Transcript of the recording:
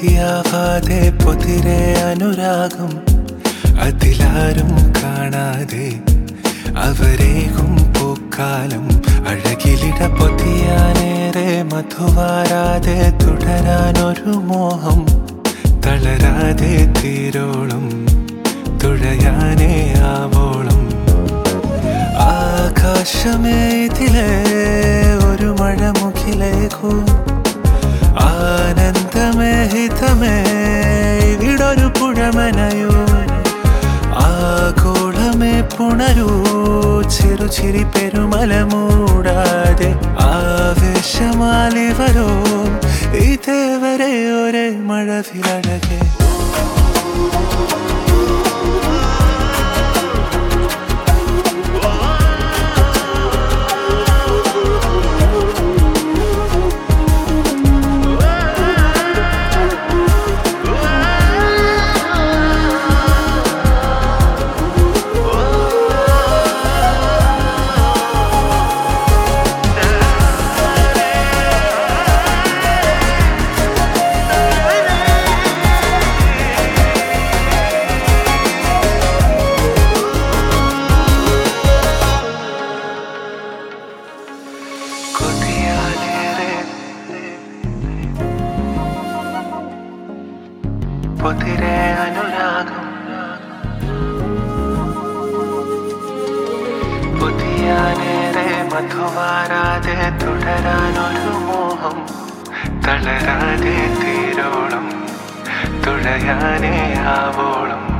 കൊതിയാവാതെ പൊതിരെ അനുരാഗം അതിലാരും കാണാതെ അവരേകും പൂക്കാലം അഴകിലിട പൊതിയാനേറെ മധുവാരാതെ തുടരാനൊരു മോഹം തളരാതെ തീരോളം തുഴയാനേ ആവോളം ആകാശമേ ഇതിലെ ഒരു മഴമുഖിലേക്കൂ ആനന്ദമേ ഹിതമേ ഇവിടൊരു പുഴമനയോ ആഗോളമേ പുണരൂ ചെറുചിരി പെരുമല മൂടാതെ ആവേശമാലിവരോ ഇതേവരെ ഒരേ മഴവിലഴകെ കൊതിയാലേറെ പൊതിരെ അനുരാഗം പൊതിയാനേറെ മധുവാരാതെ തുടരാനൊരു മോഹം തളരാതെ തീരോളം തുഴയാനേ ആവോളം